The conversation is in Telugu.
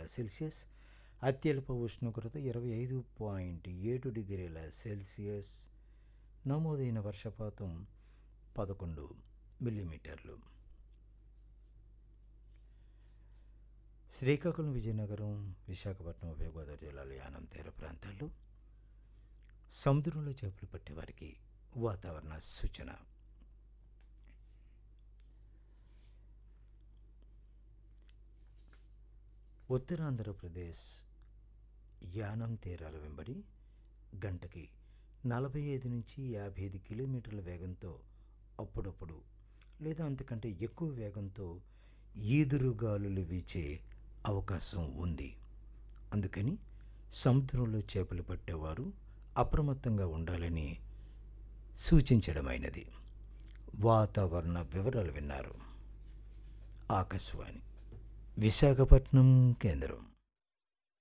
సెల్సియస్ అత్యల్ప ఉష్ణోగ్రత ఇరవై ఐదు పాయింట్ ఏడు డిగ్రీల సెల్సియస్ నమోదైన వర్షపాతం పదకొండు మిల్లీమీటర్లు శ్రీకాకుళం విజయనగరం విశాఖపట్నం ఉభయ గోదావరి జిల్లాల యానం తీర ప్రాంతాల్లో సముద్రంలో చేపలు పట్టేవారికి వాతావరణ సూచన ఉత్తరాంధ్రప్రదేశ్ యానం తీరాల వెంబడి గంటకి నలభై ఐదు నుంచి యాభై ఐదు కిలోమీటర్ల వేగంతో అప్పుడప్పుడు లేదా అంతకంటే ఎక్కువ వేగంతో ఈదురుగాలులు వీచే అవకాశం ఉంది అందుకని సముద్రంలో చేపలు పట్టేవారు అప్రమత్తంగా ఉండాలని సూచించడమైనది వాతావరణ వివరాలు విన్నారు ఆకాశవాణి విశాఖపట్నం కేంద్రం